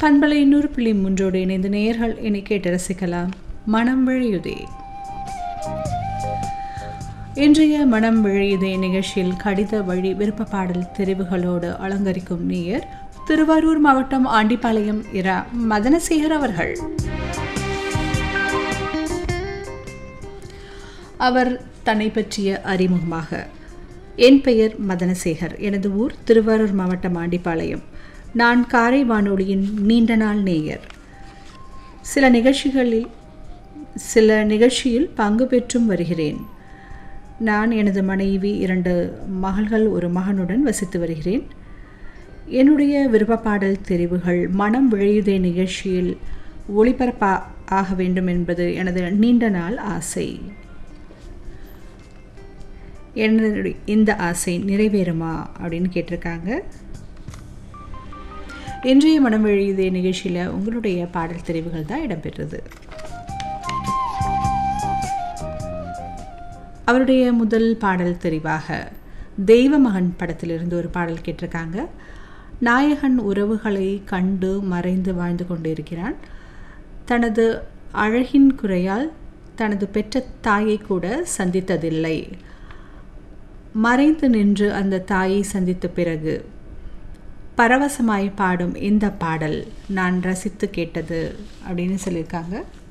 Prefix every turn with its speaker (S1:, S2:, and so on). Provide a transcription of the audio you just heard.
S1: பண்பலை இன்னொரு புள்ளி மூன்றோடு இணைந்து நேயர்கள் இனி கேட்டு ரசிக்கலாம் மனம் விழியுதே இன்றைய மனம் விழியுதே நிகழ்ச்சியில் கடித வழி விருப்ப பாடல் தெரிவுகளோடு அலங்கரிக்கும் நேயர் திருவாரூர் மாவட்டம் ஆண்டிப்பாளையம் இரா மதனசேகர் அவர்கள் அவர் தன்னை பற்றிய அறிமுகமாக என் பெயர் மதனசேகர் எனது ஊர் திருவாரூர் மாவட்டம் ஆண்டிப்பாளையம் நான் காரை வானொலியின் நீண்ட நாள் நேயர் சில நிகழ்ச்சிகளில் சில நிகழ்ச்சியில் பங்கு பெற்றும் வருகிறேன் நான் எனது மனைவி இரண்டு மகள்கள் ஒரு மகனுடன் வசித்து வருகிறேன் என்னுடைய விருப்ப பாடல் தெரிவுகள் மனம் விழையுதே நிகழ்ச்சியில் ஒளிபரப்பா ஆக வேண்டும் என்பது எனது நீண்ட நாள் ஆசை என்னுடைய இந்த ஆசை நிறைவேறுமா அப்படின்னு கேட்டிருக்காங்க இன்றைய மனம் எழுதிய நிகழ்ச்சியில் உங்களுடைய பாடல் தெரிவுகள் தான் இடம்பெற்றது அவருடைய முதல் பாடல் தெரிவாக தெய்வ மகன் படத்திலிருந்து ஒரு பாடல் கேட்டிருக்காங்க நாயகன் உறவுகளை கண்டு மறைந்து வாழ்ந்து கொண்டிருக்கிறான் தனது அழகின் குறையால் தனது பெற்ற தாயை கூட சந்தித்ததில்லை மறைந்து நின்று அந்த தாயை சந்தித்த பிறகு பரவசமாய் பாடும் இந்த பாடல் நான் ரசித்து கேட்டது அப்படின்னு சொல்லியிருக்காங்க